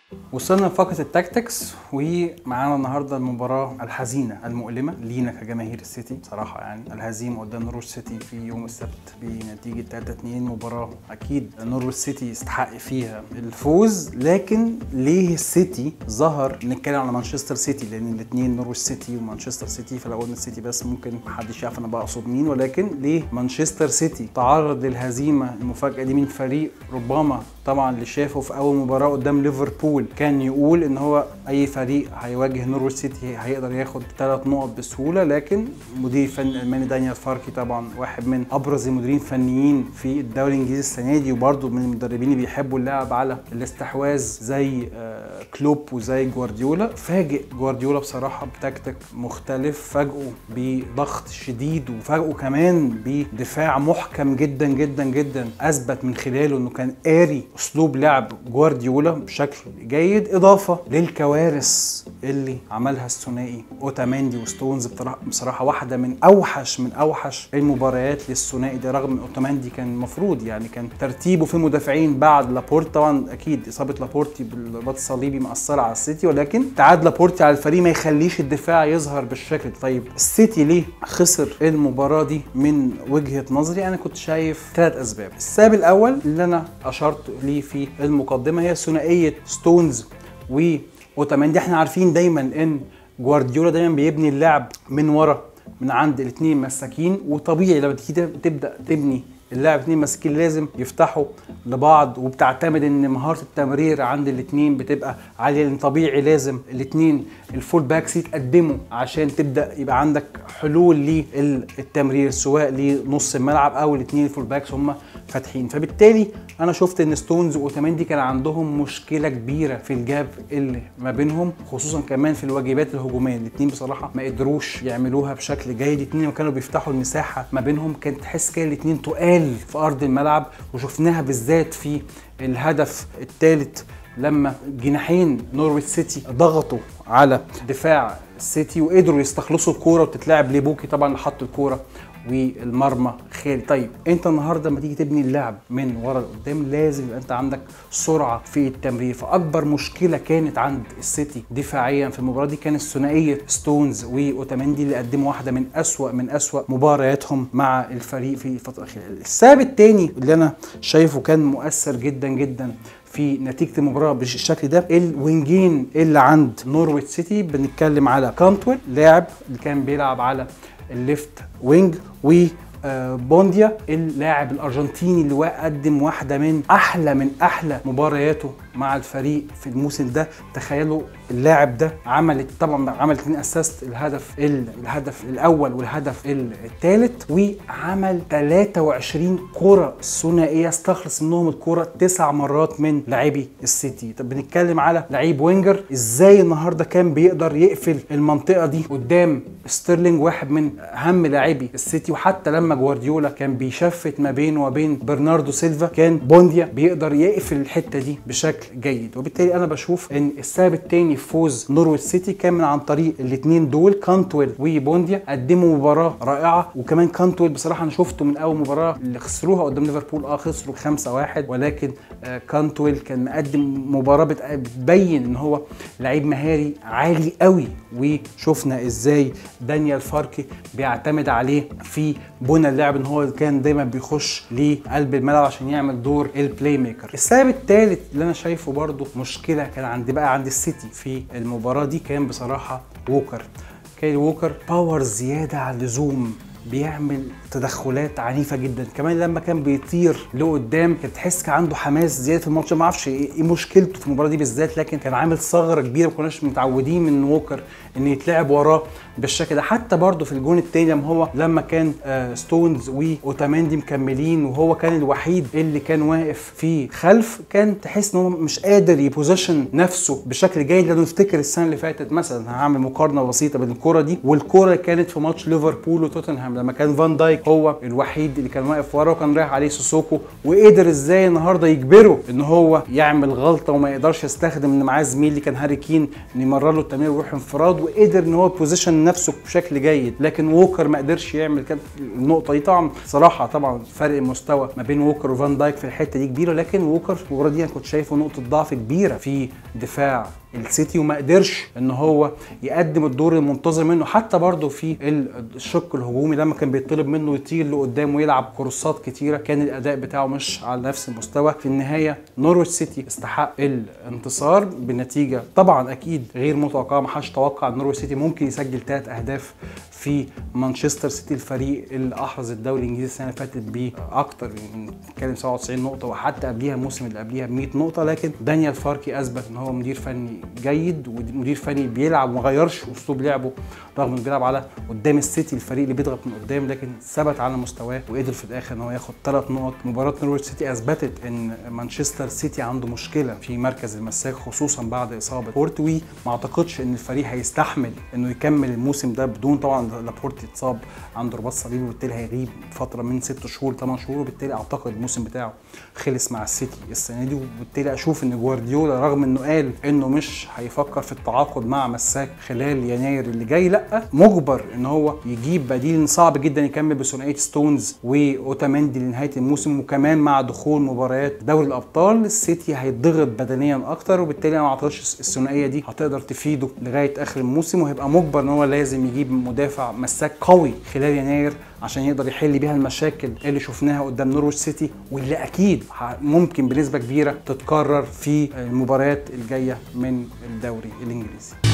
وصلنا لفقرة التاكتكس ومعانا النهارده المباراة الحزينة المؤلمة لينا كجماهير السيتي صراحة يعني الهزيمة قدام نورويج سيتي في يوم السبت بنتيجة 3-2 مباراة أكيد نورويج سيتي يستحق فيها الفوز لكن ليه السيتي ظهر نتكلم على مانشستر سيتي لأن الاثنين نورويج سيتي ومانشستر سيتي فلو قلنا السيتي بس ممكن محدش يعرف أنا بقصد مين ولكن ليه مانشستر سيتي تعرض للهزيمة المفاجأة دي من فريق ربما طبعا اللي شافه في اول مباراه قدام ليفربول كان يقول ان هو اي فريق هيواجه نورويج سيتي هيقدر ياخد ثلاث نقط بسهوله لكن مدير الفني الالماني دانيال فاركي طبعا واحد من ابرز المديرين الفنيين في الدوري الانجليزي السنه دي وبرده من المدربين اللي بيحبوا اللعب على الاستحواذ زي آه، كلوب وزي جوارديولا فاجئ جوارديولا بصراحه بتكتيك مختلف فاجئه بضغط شديد وفاجئه كمان بدفاع محكم جدا جدا جدا اثبت من خلاله انه كان قاري اسلوب لعب جوارديولا بشكل جيد اضافه للكوارث اللي عملها الثنائي اوتاماندي وستونز بصراحه بصراحه واحده من اوحش من اوحش المباريات للثنائي ده رغم ان اوتاماندي كان المفروض يعني كان ترتيبه في المدافعين بعد لابورت طبعا اكيد اصابه لابورتي بالرباط الصليبي مأثره على السيتي ولكن تعاد لابورتي على الفريق ما يخليش الدفاع يظهر بالشكل ده. طيب السيتي ليه خسر المباراه دي من وجهه نظري انا كنت شايف ثلاث اسباب السبب الاول اللي انا اشرت ليه في المقدمه هي ثنائيه ستونز واوتاماندي احنا عارفين دايما ان جوارديولا دايما بيبني اللعب من ورا من عند الاثنين مساكين وطبيعي لما تيجي تبدا تبني اللاعب اثنين ماسكين لازم يفتحوا لبعض وبتعتمد ان مهاره التمرير عند الاثنين بتبقى عاليه لان طبيعي لازم الاثنين الفول باكس يتقدموا عشان تبدا يبقى عندك حلول للتمرير سواء لنص الملعب او الاثنين الفول باكس هم فاتحين فبالتالي انا شفت ان ستونز واوتاماندي كان عندهم مشكله كبيره في الجاب اللي ما بينهم خصوصا كمان في الواجبات الهجوميه الاثنين بصراحه ما قدروش يعملوها بشكل جيد الاثنين كانوا بيفتحوا المساحه ما بينهم كانت تحس كده الاثنين تقال في ارض الملعب وشفناها بالذات في الهدف الثالث لما جناحين نورويتش سيتي ضغطوا على دفاع السيتي وقدروا يستخلصوا الكوره وتتلعب لبوكي طبعا اللي حط الكوره والمرمى خالي طيب انت النهارده لما تيجي تبني اللعب من ورا لقدام لازم يبقى انت عندك سرعه في التمرير فاكبر مشكله كانت عند السيتي دفاعيا في المباراه دي كانت ثنائيه ستونز واوتاماندي اللي قدموا واحده من اسوا من اسوا مبارياتهم مع الفريق في الفتره الاخيره السبب الثاني اللي انا شايفه كان مؤثر جدا جدا في نتيجه المباراه بالشكل ده الوينجين اللي عند نورويتش سيتي بنتكلم على كانتويل لاعب اللي كان بيلعب على الليفت وينج و آه، بونديا اللاعب الارجنتيني اللي قدم واحده من احلى من احلى مبارياته مع الفريق في الموسم ده تخيلوا اللاعب ده عمل طبعا عمل اثنين اساست الهدف الهدف الاول والهدف الثالث وعمل 23 كره ثنائيه استخلص منهم الكره تسع مرات من لاعبي السيتي طب بنتكلم على لعيب وينجر ازاي النهارده كان بيقدر يقفل المنطقه دي قدام ستيرلينج واحد من اهم لاعبي السيتي وحتى لما جوارديولا كان بيشفت ما بينه وبين برناردو سيلفا كان بونديا بيقدر يقفل الحته دي بشكل جيد وبالتالي انا بشوف ان السبب الثاني في فوز نورويتش سيتي كان من عن طريق الاثنين دول كانتويل وبونديا قدموا مباراه رائعه وكمان كانتويل بصراحه انا شفته من اول مباراه اللي خسروها قدام ليفربول اه خسروا 5-1 ولكن آه كانتويل كان مقدم مباراه بتبين ان هو لعيب مهاري عالي قوي وشفنا ازاي دانيال فاركي بيعتمد عليه في بنى اللعب ان هو كان دايما بيخش لقلب الملعب عشان يعمل دور البلاي ميكر السبب الثالث اللي انا شايفه برده مشكله كان عندي بقى عند السيتي في المباراه دي كان بصراحه ووكر كايل ووكر باور زياده عن اللزوم بيعمل تدخلات عنيفه جدا كمان لما كان بيطير لقدام كانت تحس كان عنده حماس زياده في الماتش ما اعرفش ايه مشكلته في المباراه دي بالذات لكن كان عامل ثغره كبيره ما كناش متعودين من ووكر ان يتلعب وراه بالشكل ده حتى برده في الجون الثاني لما هو لما كان آه ستونز واوتاماندي مكملين وهو كان الوحيد اللي كان واقف في خلف كان تحس ان هو مش قادر يبوزيشن نفسه بشكل جيد لانه نفتكر السنه اللي فاتت مثلا هعمل مقارنه بسيطه بين الكوره دي والكوره اللي كانت في ماتش ليفربول وتوتنهام لما كان فان دايك دايك هو الوحيد اللي كان واقف ورا وكان رايح عليه سوسوكو وقدر ازاي النهارده يجبره ان هو يعمل غلطه وما يقدرش يستخدم ان معاه زميل اللي كان هاري كين ان يمرر له التمرير ويروح انفراد وقدر ان هو بوزيشن نفسه بشكل جيد لكن ووكر ما قدرش يعمل كده النقطه دي طبعا صراحه طبعا فرق المستوى ما بين ووكر وفان دايك في الحته دي كبيره لكن ووكر المباراه دي انا كنت شايفه نقطه ضعف كبيره في دفاع السيتي وما قدرش ان هو يقدم الدور المنتظر منه حتى برضه في الشق الهجومي لما كان بيطلب منه يطير لقدام ويلعب كروسات كتيره كان الاداء بتاعه مش على نفس المستوى في النهايه نورويتش سيتي استحق الانتصار بنتيجه طبعا اكيد غير متوقعه ما حدش توقع ان نورويتش سيتي ممكن يسجل ثلاث اهداف في مانشستر سيتي الفريق اللي احرز الدوري الانجليزي السنه اللي فاتت باكتر من نتكلم 97 نقطه وحتى قبليها الموسم اللي قبليها ب 100 نقطه لكن دانيال فاركي اثبت ان هو مدير فني جيد ومدير فني بيلعب وما غيرش اسلوب لعبه رغم انه بيلعب على قدام السيتي الفريق اللي بيضغط من قدام لكن ثبت على مستواه وقدر في الاخر ان هو ياخد ثلاث نقط مباراه نورويتش سيتي اثبتت ان مانشستر سيتي عنده مشكله في مركز المساك خصوصا بعد اصابه بورتوي ما اعتقدش ان الفريق هيستحمل انه يكمل الموسم ده بدون طبعا لابورت اتصاب عنده رباط صليبي وبالتالي هيغيب فتره من ست شهور ثمان شهور وبالتالي اعتقد الموسم بتاعه خلص مع السيتي السنه دي وبالتالي اشوف ان جوارديولا رغم انه قال انه مش هيفكر في التعاقد مع مساك خلال يناير اللي جاي لا مجبر ان هو يجيب بديل صعب جدا يكمل بثنائيه ستونز واوتامندي لنهايه الموسم وكمان مع دخول مباريات دوري الابطال السيتي هيتضغط بدنيا اكتر وبالتالي انا ما اعتقدش الثنائيه دي هتقدر تفيده لغايه اخر الموسم وهيبقى مجبر ان هو لازم يجيب مدافع مساك قوي خلال يناير عشان يقدر يحل بيها المشاكل اللي شفناها قدام نورويتش سيتي واللي اكيد ممكن بنسبه كبيره تتكرر في المباريات الجايه من الدوري الانجليزي